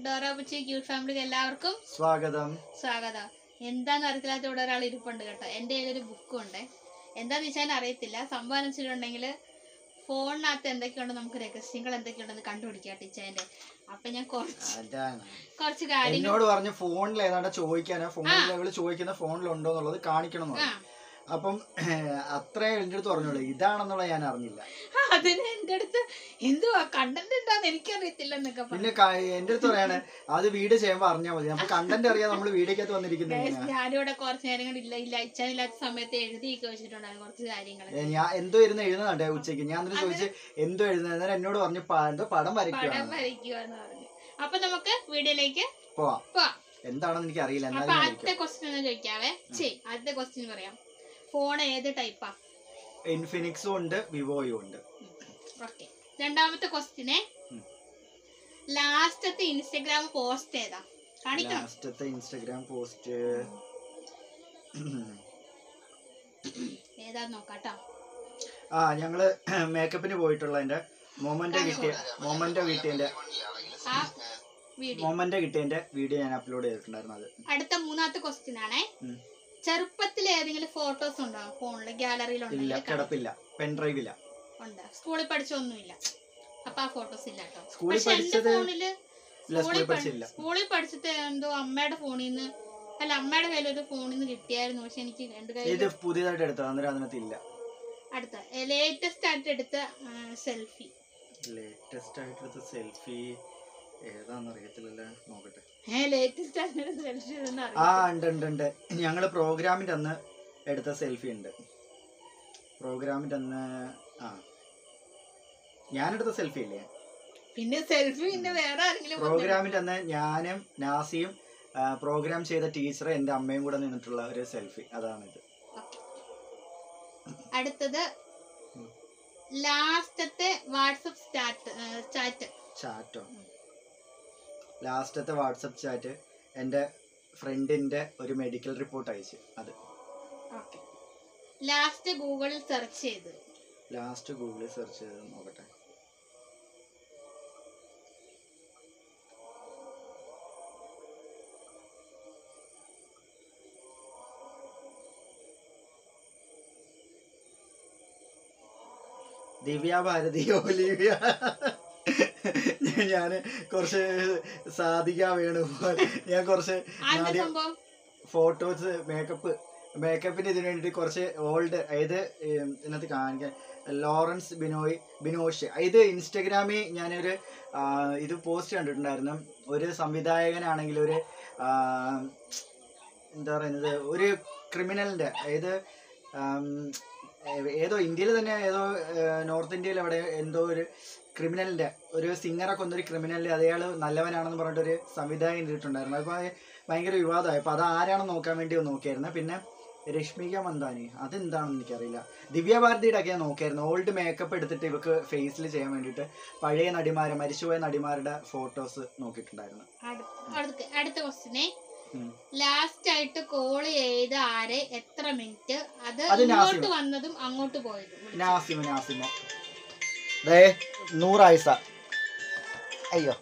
Dora Buchi cute ഫാമിലിക്ക് എല്ലാവർക്കും സ്വാഗതം സ്വാഗതം എന്താന്ന് അറിയത്തില്ലാത്ത ഇവിടെ ഒരാൾ ഇരിപ്പുണ്ട് കേട്ടോ എൻ്റെ കയ്യിലൊരു ബുക്കും ഉണ്ട് എന്താന്ന് വെച്ചാൽ അറിയത്തില്ല സംഭവം എന്ന് വെച്ചിട്ടുണ്ടെങ്കിൽ ഫോണിനകത്ത് എന്തൊക്കെയുണ്ട് നമുക്ക് രഹസ്യങ്ങൾ എന്തൊക്കെയുണ്ടെന്ന് കണ്ടുപിടിക്കാം ടീച്ചറിന്റെ അപ്പൊ ഞാൻ കുറച്ച് അതാണ് കുറച്ച് കാര്യങ്ങൾ എന്നോട് പറഞ്ഞു ഫോണിൽ ഏതാണ്ട് ചോദിക്കാനോ ഫോണിൽ ഇവള് ചോദിക്കുന്ന ഫോണിലുണ്ടോ എന്നുള്ളത് കാണിക്കണം എന്ന് ആ പറഞ്ഞു അപ്പം അത്രേ എൻ്റെ അടുത്ത് പറഞ്ഞോളൂ ഇതാണെന്നുള്ളത് ഞാൻ അറിഞ്ഞില്ല അതിന് എൻ്റെ അടുത്ത് എന്തുവാ കണ്ടന്റ് എന്താന്ന് എനിക്കറിയത്തില്ല എന്നൊക്കെ പറഞ്ഞു പിന്നെ ക- എൻ്റെ അടുത്ത് പറയാണ് അത് വീഡിയോ ചെയ്യുമ്പോൾ അറിഞ്ഞാൽ മതി അപ്പൊ കണ്ടന്റ് അറിയാതെ നമ്മൾ വീഡിയോക്കകത്ത് വന്നിരിക്കുന്നത് Guys, എങ്ങനെയാ? ഞാനിവിടെ കുറച്ച് നേരം കൊണ്ട് ഇല്ല ഇല്ല ഇല്ലാത്ത സമയത്ത് എഴുതിയൊക്കെ വെച്ചിട്ടുണ്ടായിരുന്നു കുറച്ച് കാര്യങ്ങൾ ഏ, ഞാൻ എന്തോ ഇരുന്ന് എഴുതുന്നുണ്ടേ ഉച്ചയ്ക്ക് ഞാൻ എന്നിട്ട് ചോദിച്ച് എന്തോ എഴുതുന്നത് അന്നേരം എന്നോട് പറഞ്ഞു "പ- എന്തോ പടം പടം വരയ്ക്കുകയാണ് വരയ്ക്കുക എന്ന് പറഞ്ഞു അപ്പൊ നമുക്ക് വീഡിയോയിലേക്ക് പോവാം പോവാം എന്താണെന്ന് എനിക്ക് അറിയില്ല അപ്പൊ എന്നാലും ഞാൻ ആദ്യത്തെ ക്വസ്റ്റ്യൻ ഒന്ന് ചോദിക്കാവേ ശരി ആദ്യത്തെ ക്വസ്റ്റ്യൻ പറയാം ഫോൺ ഏത് ടൈപ്പാ ഇൻഫിനിക്സും ഉണ്ട് വിവോയും ഉണ്ട് ഓക്കെ രണ്ടാമത്തെ ക്വസ്റ്റ്യനെ ഉം. ലാസ്റ്റത്തെ ഇൻസ്റ്റഗ്രാം പോസ്റ്റ് ഏതാ കാണിക്കണം ലാസ്റ്റത്തെ ഇൻസ്റ്റഗ്രാം പോസ്റ്റ് ഏതാ നോക്കാട്ടോ ആ ഞങ്ങള് മേക്കപ്പിന് പോയിട്ടുള്ളതിന്റെ മൊമന്റ് കിട്ടിയ മൊമന്റ് കിട്ടിയതിന്റെ ആ വീഡിയോ മൊമന്റ് കിട്ടിയതിന്റെ വീഡിയോ ഞാൻ അപ്ലോഡ് ചെയ്തിട്ടുണ്ടായിരുന്നു അത് അടുത്ത മൂന്നാമത്തെ ക്വസ്റ്റ്യൻ ആണേ ഉം. ചെറുപ്പത്തിൽ ഏതെങ്കിലും ഫോട്ടോസ് ഉണ്ടോ ഫോണില് ഗാലറിയിൽ ഇല്ല ഉണ്ടെങ്കിൽ കിടപ്പില്ല പെൻഡ്രൈവില്ല ഉണ്ട് സ്കൂളിൽ പഠിച്ചൊന്നുമില്ല അപ്പൊ ആ ഫോട്ടോസ് ഇല്ല കേട്ടോ സ്കൂളിൽ പക്ഷെ എന്റെ പഠിച്ചത് ഫോണില് ഇല്ല സ്കൂളിൽ പഠിച്ചില്ല സ്കൂളിൽ പഠിച്ചിട്ട് എന്തോ അമ്മയുടെ ഫോണിൽ നിന്ന് അല്ല അമ്മയുടെ കയ്യിൽ ഒരു ഫോണിൽ നിന്ന് കിട്ടിയായിരുന്നു പക്ഷെ എനിക്ക് രണ്ട് കയ്യിൽ ഇത് പുതിയതായിട്ട് എടുത്തത് അന്നേരം അതിനകത്ത് ഇല്ല അടുത്ത ലേറ്റസ്റ്റ് ആയിട്ട് എടുത്ത സെൽഫി ലേറ്റസ്റ്റ് ആയിട്ട് എടുത്ത സെൽഫി ഏതാന്ന് അറിയത്തില്ലല്ലോ നോക്കട്ടെ ഏ ലേറ്റസ്റ്റ് ആയിട്ട് എടുത്ത സെൽഫി ആ ഉണ്ട് ഉണ്ട് ഉണ്ട് ഞങ്ങള് പ്രോഗ്രാമിന്റെ അന്ന് എടുത്ത സെൽഫി ഉണ്ട് പ്രോഗ്രാമിന്റെ അന്ന് ആ ഞാനെടുത്ത സെൽഫി ഇല്ലേ പിന്നെ സെൽഫി പിന്നെ വേറെ ആരെങ്കിലും വന്ന് പ്രോഗ്രാമിന്റെ അന്ന് ഞാനും നാസിയും ആ, പ്രോഗ്രാം ചെയ്ത ടീച്ചർ എന്റെ അമ്മയും കൂടെ നിന്നിട്ടുള്ള ഒരു സെൽഫി അതാണിത് Okay. അടുത്തത് ഉം. ലാസ്റ്റത്തെ വാട്സപ്പ് സ്റ്റാറ്റ് ചാറ്റ് ചാറ്റോ ലാസ്റ്റത്തെ വാട്സപ്പ് ചാറ്റ് എൻ്റെ ഫ്രണ്ടിന്റെ ഒരു മെഡിക്കൽ റിപ്പോർട്ട് അയച്ചു അത് ഓക്കെ ലാസ്റ്റ് ഗൂഗിളിൽ സെർച്ച് ചെയ്ത് ലാസ്റ്റ് ഗൂഗിളിൽ സെർച്ച് ചെയ്ത് നോക്കട്ടെ ദിവ്യ ഭാരതി ഒലിവിയ ഞാൻ കുറച്ച് സാധിക വേണുപോൽ ഞാൻ കുറച്ച് ആദ്യ ആദ്യം സംഭവം ഫോട്ടോസ് മേക്കപ്പ് മേക്കപ്പിന് ഇതിനു വേണ്ടിയിട്ട് കുറച്ച് ഓൾഡ് അതായത് ഉം, ഇതിനകത്ത് കാണിക്കാൻ ലോറൻസ് ബിനോയ് ബിനോഷ് ഇത് ഇൻസ്റ്റഗ്രാമിൽ ഞാനൊരു ആ, ഇത് പോസ്റ്റ് കണ്ടിട്ടുണ്ടായിരുന്നു ഒരു സംവിധായകനാണെങ്കിൽ ഒരു ആ, എന്താ പറയുന്നത് ഒരു ക്രിമിനലിൻ്റെ അതായത് ആം, ഏ- ഏതോ ഇന്ത്യയിൽ തന്നെ ഏതോ നോർത്ത് ഇന്ത്യയിൽ അവിടെ എന്തോ ഒരു ക്രിമിനലിൻ്റെ ഒരു സിംഗറെ കൊന്നൊരു ക്രിമിനലിൽ അയാൾ നല്ലവനാണെന്ന് പറഞ്ഞിട്ടൊരു സംവിധായകൻ ഇട്ടിട്ടുണ്ടായിരുന്നു അപ്പോൾ അത് ഭയങ്കര വിവാദമായി അപ്പോൾ അത് ആരാണെന്ന് നോക്കാൻ വേണ്ടി ഒന്ന് നോക്കിയായിരുന്നു പിന്നെ രശ്മിക മന്ദാനി അതെന്താണെന്ന് എനിക്കറിയില്ല ദിവ്യ ഭാരതിയുടെ ഒക്കെ ഞാൻ നോക്കിയായിരുന്നു ഓൾഡ് മേക്കപ്പ് എടുത്തിട്ട് ഇവക്ക് ഫേസിൽ ചെയ്യാൻ വേണ്ടിയിട്ട് പഴയ നടിമാരെ മരിച്ചുപോയ നടിമാരുടെ ഫോട്ടോസ് നോക്കിയിട്ടുണ്ടായിരുന്നു അടുത്ത അടുത്ത- അടുത്ത ക്വസ്റ്റിനെ ഉം. ലാസ്റ്റ് ആയിട്ട് കോൾ ചെയ്ത ആരെ എത്ര മിനിറ്റ് അത് അത് നാസിം. ഇങ്ങോട്ട് വന്നതും അങ്ങോട്ട് പോയതും വിളിച്ചു. നാസിമ നാസിമ ദേ നൂറായിസ അയ്യോ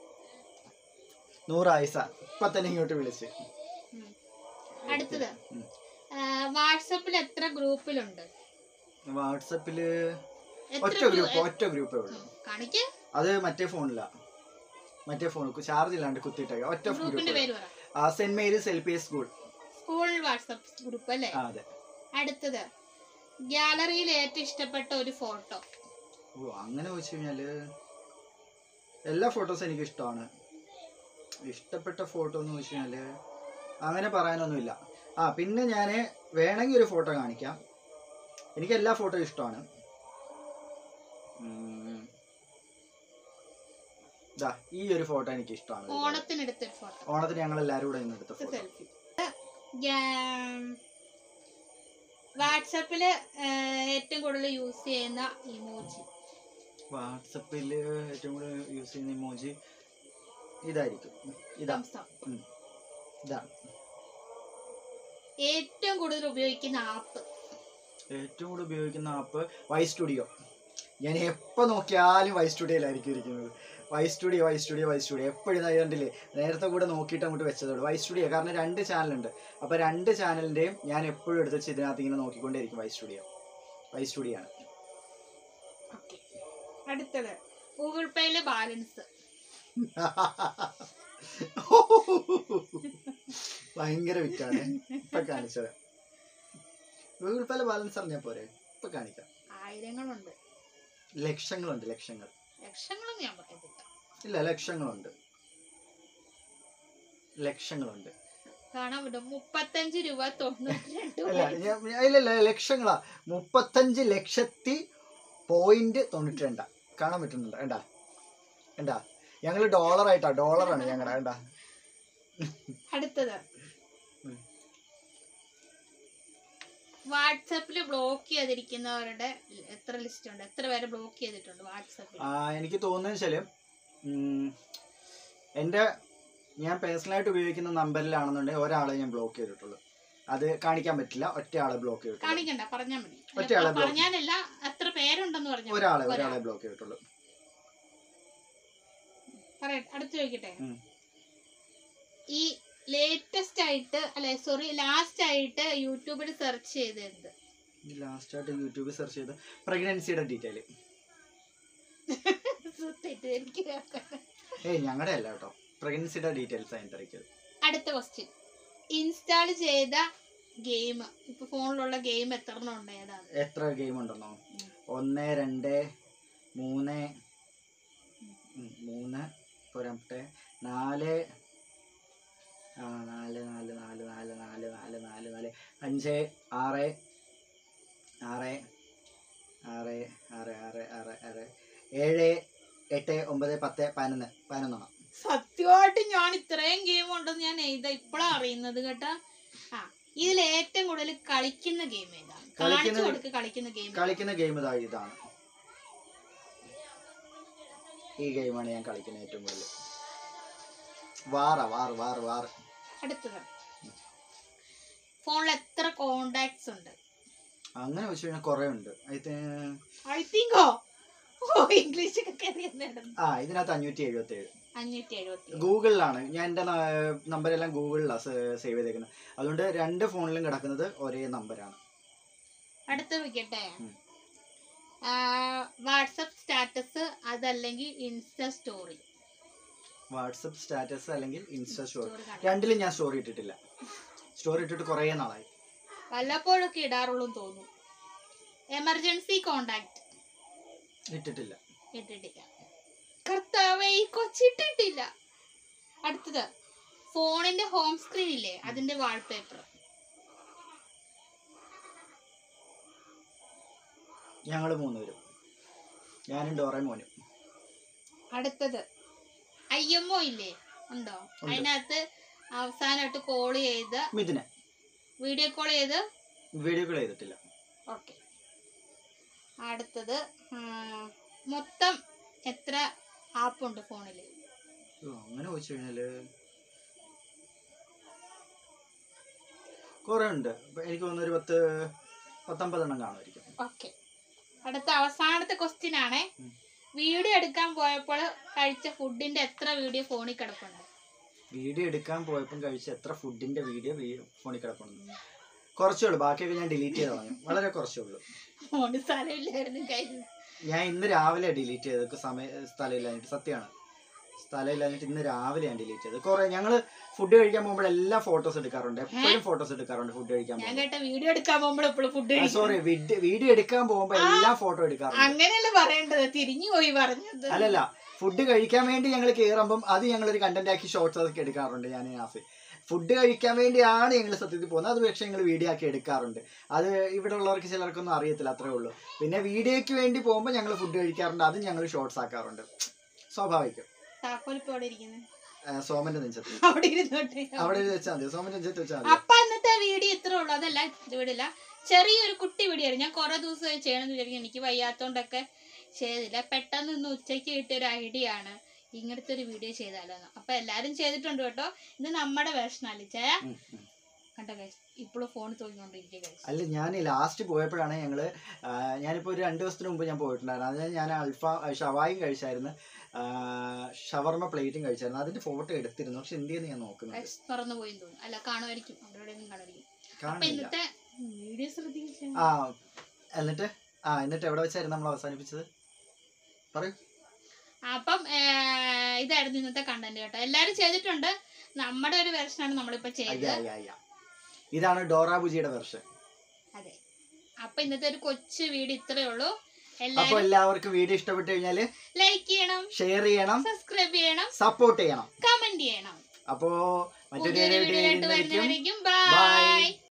നൂറായിസ ഇപ്പൊ തന്നെ ഇങ്ങോട്ട് വിളിച്ച് ഉം. അടുത്തത് ഉം. വാട്സപ്പിൽ എത്ര ഗ്രൂപ്പിലുണ്ട് വാട്സപ്പില് എത്ര ഒറ്റ ഗ്രൂ- ഗ്രൂപ്പ് ഒറ്റ ഗ്രൂപ്പേ ഉള്ളൂ ഉം. കാണിക്ക് അത് മറ്റേ ഫോണിലാ മറ്റേ ഫോൺ ചാർജ് ഇല്ലാണ്ട് കുത്തിയിട്ടേക്ക ഒറ്റ ഗ്രൂപ്പിന്റെ ഗ്രൂപ്പ് പേര് പറ ആ Saint Mary's L P S school school WhatsApp group അല്ലേ ആ അതെ അടുത്തത് ഗാലറിയിൽ ഏറ്റവും ഇഷ്ടപ്പെട്ട ഒരു ഫോട്ടോ ഓ അങ്ങനെ വെച്ച് കഴിഞ്ഞാല് എല്ലാ ഫോട്ടോസും എനിക്ക് ഇഷ്ടമാണ് ഇഷ്ടപ്പെട്ട ഫോട്ടോ എന്ന് വെച്ച് കഴിഞ്ഞാല് അങ്ങനെ പറയാനൊന്നുമില്ല ആ പിന്നെ ഞാൻ വേണമെങ്കിൽ ഒരു ഫോട്ടോ കാണിക്കാം എനിക്ക് എല്ലാ ഫോട്ടോ ഇഷ്ടമാണ് ഉം. ദാ ഈ ഒരു ഫോട്ടോ എനിക്ക് ഇഷ്ടമാണ് ഓണത്തിന് എടുത്തൊരു ഫോട്ടോ ഓണത്തിന് ഞങ്ങൾ എല്ലാവരും കൂടെ ഇന്ന് എടുത്ത ഫോട്ടോ സെൽഫി വാട്സപ്പില് ഏറ്റവും കൂടുതൽ യൂസ് ചെയ്യുന്ന ഇമോജി വാട്സപ്പിൽ ഏറ്റവും കൂടുതൽ യൂസ് ചെയ്യുന്ന ഇമോജി ഇതായിരിക്കും ഇതാ തംസ് അപ്പ് ഉം. ഇതാണ് ഏറ്റവും കൂടുതൽ ഉപയോഗിക്കുന്ന ആപ്പ് ഏറ്റവും കൂടുതൽ ഉപയോഗിക്കുന്ന ആപ്പ് വൈ സ്റ്റുഡിയോ ഞാൻ എപ്പോൾ നോക്കിയാലും വൈ സ്റ്റുഡിയോയിലായിരിക്കും ഇരിക്കുന്നത് Y studio Y studio Y studio എപ്പോഴും ഇതാ കണ്ടില്ലേ നേരത്തെ കൂടെ നോക്കിയിട്ട് അങ്ങോട്ട് വെച്ചതുള്ളൂ വൈ സ്റ്റുഡിയോ കാരണം രണ്ട് ചാനലുണ്ട് അപ്പോൾ രണ്ട് ചാനലിൻ്റെയും ഞാൻ എപ്പോഴും എടുത്ത് വെച്ച് ഇതിനകത്ത് ഇങ്ങനെ നോക്കിക്കൊണ്ടേയിരിക്കും വൈ സ്റ്റുഡിയോ വൈ സ്റ്റുഡിയോ ആണ് ഓക്കെ അടുത്തത് ഗൂഗിൾ പേയിലെ ബാലൻസ് ഭയങ്കര വിറ്റാണ് ഇപ്പൊ കാണിച്ചത് ഗൂഗിൾ പേയിലെ ബാലൻസ് അറിഞ്ഞാൽ പോരെ ഇപ്പൊ കാണിക്കാം ആയിരങ്ങളുണ്ട് ലക്ഷങ്ങളുണ്ട് ലക്ഷങ്ങൾ ലക്ഷങ്ങളൊന്നും ഞാൻ പറയത്തില്ല ഇല്ല ലക്ഷങ്ങളുണ്ട് ലക്ഷങ്ങളുണ്ട് കാണാൻ പറ്റും മുപ്പത്തഞ്ച് രൂപ തൊണ്ണൂറ്റി രണ്ട് അല്ല ഞാൻ- ഞാൻ- ഇല്ല ഇല്ല ലക്ഷങ്ങളാ മുപ്പത്തഞ്ച് ലക്ഷത്തി പോയിന്റ് തൊണ്ണൂറ്റി രണ്ടാ കാണാൻ പറ്റുന്നുണ്ട് വേണ്ടാ വേണ്ടാ ഞങ്ങള് ഡോളർ ആയിട്ടാ ഡോളറാണ് ഞങ്ങളുടെ വേണ്ടാ അടുത്തത് ഉം. വാട്സപ്പിൽ ബ്ലോക്ക് ചെയ്തിരിക്കുന്നവരുടെ എത്ര ലിസ്റ്റ് ഉണ്ട് എത്ര പേരെ ബ്ലോക്ക് ചെയ്തിട്ടുണ്ട് വാട്സപ്പിൽ ആ, എനിക്ക് തോന്നുന്നത് വെച്ചാല് ഉം, എൻ്റെ ഞാൻ പേഴ്സണലായിട്ട് ഉപയോഗിക്കുന്ന നമ്പറിലാണെന്നുണ്ടെങ്കിൽ ഒരാളെ ഞാൻ ബ്ലോക്ക് ചെയ്തിട്ടുള്ളൂ അത് കാണിക്കാൻ പറ്റില്ല ഒറ്റ ആളെ ബ്ലോക്ക് ചെയ്തിട്ടുള്ളൂ കാണിക്കണ്ട പറഞ്ഞാ മതി ഒറ്റയാളെ block. പറഞ്ഞാലല്ല എത്ര പേരുണ്ടെന്ന് പറഞ്ഞാൽ ഒരാളെ ഒരാളെ ബ്ലോക്ക് ചെയ്തിട്ടുള്ളൂ പറയട്ടെ അടുത്ത് ചോദിക്കട്ടെ ഉം. ഈ ലേറ്റസ്റ്റ് ആയിട്ട് അല്ലെ സോറി ലാസ്റ്റ് ആയിട്ട് യൂട്യൂബിൽ സെർച്ച് ചെയ്തത് ലാസ്റ്റ് ആയിട്ട് യൂട്യൂബിൽ സെർച്ച് ചെയ്ത് പ്രഗ്നൻസിയുടെ ഡീറ്റെയിൽ തെറ്റിദ്ധരിക്കുക ഏയ് ഞങ്ങളുടെ അല്ല കേട്ടോ പ്രഗ്നൻസിയുടെ ഡീറ്റെയിൽസ് ആണ് തിരക്കിയത് അടുത്ത ക്വസ്റ്റ്യൻ ഇൻസ്റ്റാൾ ചെയ്ത ഗെയിം ഇപ്പൊ ഫോണിലുള്ള ഗെയിം എത്ര എണ്ണം ഉണ്ട് ഏതാണ് എത്ര ഗെയിം ഉണ്ടെന്നോ ഉം. ഒന്ന് രണ്ട് മൂന്ന് ഉം, മൂന്ന് പോരാട്ടെ നാല് ആ നാല് നാല് നാല് നാല് നാല് നാല് നാല് നാല് അഞ്ച് ആറ് ആറ് ആറ് ആറ് ആറ് ആറ് ആറ് ഏഴ് എട്ട് ഒമ്പത് പത്ത് പതിനൊന്ന് പതിനൊന്നെണ്ണം സത്യമായിട്ട് ഞാൻ ഇത്രയും ഗെയിം ഉണ്ടെന്ന് ഞാൻ ഇതാ ഇപ്പഴാ അറിയുന്നത് കേട്ടാ ആ ഇതിൽ ഏറ്റവും കൂടുതൽ കളിക്കുന്ന ഗെയിം ഏതാണ് കാണിച്ചു കളിക്കുന്നത്- കൊടുക്ക് കളിക്കുന്ന ഗെയിം കളിക്കുന്ന ഗെയിം ഇതാ ഇതാണ് ഈ ഗെയിമാണ് ഞാൻ കളിക്കുന്നത് ഏറ്റവും കൂടുതൽ വാറ വാറ് വാറ് വാറ് അടുത്തത് ഫോണിൽ എത്ര കോണ്ടാക്ട്സ് ഉണ്ട് അങ്ങനെ വെച്ച് കഴിഞ്ഞാൽ കുറേ ഉണ്ട് ഇത് ഐ തിങ്കോ ഓ ഇംഗ്ലീഷ് ഒക്കെ അറിയുന്നുണ്ട് ആ ഇതിനകത്ത് അഞ്ഞൂറ്റി എഴുപത്തി ഏഴ് അഞ്ഞൂറ്റി എഴുപത്തി ഗൂഗിളിലാണ് ഞാൻ എൻ്റെ നമ്പരെല്ലാം ഗൂഗിളിലാണ് സേവ് ചെയ്തേക്കുന്നത് അതുകൊണ്ട് രണ്ട് ഫോണിലും കിടക്കുന്നത് ഒരേ നമ്പറാണ് അടുത്ത വെക്കട്ടെ ഉം. വാട്സപ്പ് സ്റ്റാറ്റസ് അതല്ലെങ്കിൽ ഇൻസ്റ്റ സ്റ്റോറി വാട്സപ്പ് സ്റ്റാറ്റസ് അല്ലെങ്കിൽ ഇൻസ്റ്റാ സ്റ്റോറി സ്റ്റോറി രണ്ടിലും ഞാൻ സ്റ്റോറി ഇട്ടിട്ടില്ല സ്റ്റോറി ഇട്ടിട്ട് കുറേ നാളായി വല്ലപ്പോഴൊക്കെ ഇടാറുള്ളൂ തോന്നുന്നു എമർജൻസി കോണ്ടാക്ട് ഇട്ടിട്ടില്ല ഇട്ടിട്ടില്ല കർത്താവേ ഈ കൊച്ചിട്ടിട്ടില്ല അടുത്തത് ഫോണിന്റെ ഹോം സ്ക്രീൻ ഇല്ലേ അതിന്റെ വാൾപേപ്പർ ഞങ്ങൾ മൂന്നുപേരും ഞാനും ഡോറയും മോനും അടുത്തത് ഐ എം ഒ ഇല്ലേ ഉണ്ടോ ഉണ്ട്. അതിനകത്ത് അവസാനമായിട്ട് കോൾ ചെയ്ത് മിഥുന് വീഡിയോ കോൾ ചെയ്ത് വീഡിയോ കോൾ ചെയ്തിട്ടില്ല ഓക്കെ അടുത്തത് ആ, മൊത്തം എത്ര ആപ്പ് ഉണ്ട് ഫോണിൽ ഓ, അങ്ങനെ ചോദിച്ചു കഴിഞ്ഞാല് കുറെ ഉണ്ട് ഇപ്പൊ എനിക്ക് തോന്നുന്നു ഒരു പത്ത് പത്തൊമ്പതെണ്ണം കാണുമായിരിക്കും ഓക്കെ അടുത്ത അവസാനത്തെ ക്വസ്റ്റ്യൻ ആണ് ഉം. വീഡിയോ എടുക്കാൻ പോയപ്പോൾ കഴിച്ച ഫുഡിന്റെ എത്ര വീഡിയോ ഫോണിൽ കിടപ്പുണ്ട് വീഡിയോ എടുക്കാൻ പോയപ്പം കഴിച്ച എത്ര ഫുഡിന്റെ വീഡിയോ ഫോണിൽ കിടപ്പുണ്ട് കുറച്ചേ ഉള്ളൂ ബാക്കിയൊക്കെ ഞാൻ ഡിലീറ്റ് ചെയ്ത് കളഞ്ഞു വളരെ കുറച്ചേ ഉള്ളൂ ഫോണിൽ സ്ഥലമില്ലായിരുന്നു കയ്യിൽ ഞാൻ ഇന്ന് രാവിലെ ഡിലീറ്റ് ചെയ്തത് സമയ സ്ഥലമില്ലാഞ്ഞിട്ട് സത്യമാണ് സ്ഥലമില്ലാഞ്ഞിട്ട് ഇന്ന് രാവിലെ ഞാൻ ഡിലീറ്റ് ചെയ്തത് കുറെ ഞങ്ങള് ഫുഡ് കഴിക്കാൻ പോകുമ്പോൾ എല്ലാ ഫോട്ടോസ് എടുക്കാറുണ്ട് എപ്പോഴും ഫോട്ടോസ് എടുക്കാറുണ്ട് ഫുഡ് കഴിക്കാൻ ഞാൻ പോകുമ്പോൾ കേട്ട വീഡിയോ എടുക്കാൻ പോകുമ്പോൾ എപ്പോഴും ഫുഡ് സോറി വീഡിയോ എടുക്കാൻ പോകുമ്പോൾ എല്ലാം ഫോട്ടോ എടുക്കാറുണ്ട് അങ്ങനെയല്ല പറയേണ്ടത് തിരിഞ്ഞു പോയി പറഞ്ഞത് അല്ലല്ല ഫുഡ് കഴിക്കാൻ വേണ്ടി ഞങ്ങൾ കയറുമ്പം അത് ഞങ്ങളൊരു കണ്ടന്റ് ആക്കി ഷോർട്സ് ഒക്കെ എടുക്കാറുണ്ട് ഞാൻ നാഫി ഫുഡ് കഴിക്കാൻ വേണ്ടിയാണ് ഞങ്ങൾ സത്യത്തിൽ പോകുന്നത് അത് പക്ഷേ ഞങ്ങൾ വീഡിയോ ആക്കി എടുക്കാറുണ്ട് അത് ഇവിടെ ഉള്ളവർക്ക് ചിലർക്കൊന്നും അറിയത്തില്ല അത്രേ ഉള്ളൂ പിന്നെ വീഡിയോയ്ക്ക് വേണ്ടി പോകുമ്പോൾ ഞങ്ങൾ ഫുഡ് കഴിക്കാറുണ്ട് അത് ഞങ്ങൾ ഷോർട്സ് ആക്കാറുണ്ട് സ്വാഭാവികം താക്കോലിപ്പോ അവിടെ ഇരിക്കുന്നത് ആ, സോമന്റെ നെഞ്ചത്ത് അവിടെ ഇരുന്നോട്ടെ അവിടെ വെച്ചാൽ മതി സോമന്റെ നെഞ്ചത്ത് വെച്ചാൽ മതി അപ്പൊ ഇന്നത്തെ വീഡിയോ ഇത്രേ ഉള്ളൂ അതല്ല ഇത് വിടില്ല ചെറിയൊരു കുട്ടി വീഡിയോ ആയിരുന്നു ഞാൻ കുറെ ദിവസമായി ചെയ്യണമെന്ന് വിചാരിക്കും എനിക്ക് വയ്യാത്തോണ്ടൊക്കെ ചെയ്തില്ല പെട്ടെന്ന് ഇന്ന് ഉച്ചയ്ക്ക് കിട്ടിയ ഒരു ഐഡിയ ആണ് ഇങ്ങനത്തെ ഒരു വീഡിയോ ചെയ്താലോ എന്ന്. അപ്പൊ എല്ലാരും ചെയ്തിട്ടുണ്ട് കേട്ടോ ഇത് നമ്മുടെ വേർഷൻ അലിച്ചേ ഉം, ഉം. കണ്ടോ guys? ഇപ്പോഴും ഫോൺ തോന്നിക്കൊണ്ടിരിക്കുക guys. അല്ല ഞാൻ ലാസ്റ്റ് പോയപ്പോഴാണ് ഞങ്ങള് ആ, ഞാനിപ്പോ ഒരു രണ്ട് ദിവസത്തിന് മുമ്പ് ഞാൻ പോയിട്ടുണ്ടായിരുന്നു അത് ഞാൻ അൽഫാ ഷവായും കഴിച്ചായിരുന്നു ആ, ഷവർമ പ്ലേറ്റും കഴിച്ചായിരുന്നു അതിന്റെ ഫോട്ടോ എടുത്തിരുന്നു പക്ഷെ എന്ത് ചെയ്യുന്നു ഞാൻ നോക്കുന്നത് Guys, മറന്നു പോയി തോന്നുന്നു അല്ല കാണുമായിരിക്കും അവിടെ എവിടെയെങ്കിലും കാണുമായിരിക്കും അപ്പൊ കാണില്ല ഇന്നത്തെ വീഡിയോ ശ്രദ്ധിച്ചു ആ എന്നിട്ട് ആ എന്നിട്ട് എവിടെ വെച്ചായിരുന്നു നമ്മൾ അവസാനിപ്പിച്ചത് പറയൂ അപ്പം ഏർ, ഇതായിരുന്നു ഇന്നത്തെ കണ്ടന്റ് കേട്ടോ എല്ലാരും ചെയ്തിട്ടുണ്ട് നമ്മുടെ ഒരു വെർഷനാണ് നമ്മളിപ്പോ അയ്യ ചെയ്തത് അയ്യ അയ്യ ഇതാണ് ഡോറാബുജിയുടെ വെർഷൻ അതെ അപ്പൊ ഇന്നത്തെ ഒരു കൊച്ചു വീഡിയോ ഇത്രയേ ഉള്ളൂ അപ്പൊ എല്ലാരും എല്ലാവർക്കും വീഡിയോ ഇഷ്ടപ്പെട്ടു കഴിഞ്ഞാല് ലൈക്ക് ചെയ്യണം ഷെയർ ചെയ്യണം സബ്സ്ക്രൈബ് ചെയ്യണം സപ്പോർട്ട് ചെയ്യണം കമന്റ് ചെയ്യണം അപ്പോ മറ്റൊരു പുതിയൊരു വീഡിയോ വീഡിയോ ആയിട്ട് വരുന്നതായിരിക്കും വരുന്നവരേക്കും Bye. ബൈ